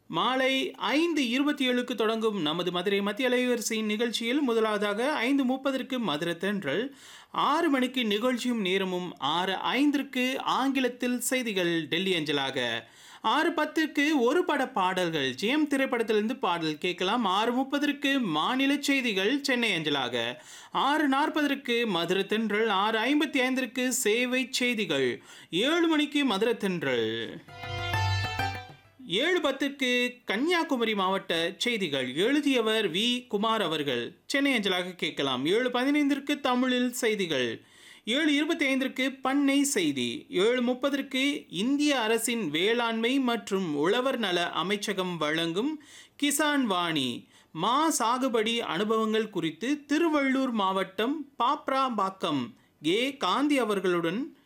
மாலை ஐந்து இருபத்தி ஏழுக்கு தொடங்கும் நமது மதுரை மத்திய அலைவரிசையின் நிகழ்ச்சியில் முதலாவதாக ஐந்து முப்பதற்கு மதுரை தென்றல் ஆறு மணிக்கு நிகழ்ச்சியும் நேரமும் ஆறு ஐந்திற்கு ஆங்கிலத்தில் செய்திகள் டெல்லி அஞ்சலாக ஆறு பத்துக்கு ஒரு பட பாடல்கள் ஜெயம் திரைப்படத்திலிருந்து பாடல் கேட்கலாம் ஆறு முப்பதற்கு மாநில செய்திகள் சென்னை அஞ்சலாக ஆறு நாற்பதற்கு மதுரை தென்றல் ஆறு ஐம்பத்தி ஐந்திற்கு சேவை செய்திகள் ஏழு மணிக்கு மதுரை தென்றல் ஏழு பத்துக்கு கன்னியாகுமரி மாவட்ட செய்திகள் எழுதியவர் வி குமார் அவர்கள் சென்னை அஞ்சலாக கேட்கலாம் ஏழு பதினைந்திற்கு தமிழில் செய்திகள் ஏழு இருபத்தி ஐந்திற்கு பண்ணை செய்தி ஏழு முப்பதற்கு இந்திய அரசின் வேளாண்மை மற்றும் உழவர் நல அமைச்சகம் வழங்கும் கிசான் வாணி மா சாகுபடி அனுபவங்கள் குறித்து திருவள்ளூர் மாவட்டம் பாப்ராபாக்கம் ஏ காந்தி அவர்களுடன்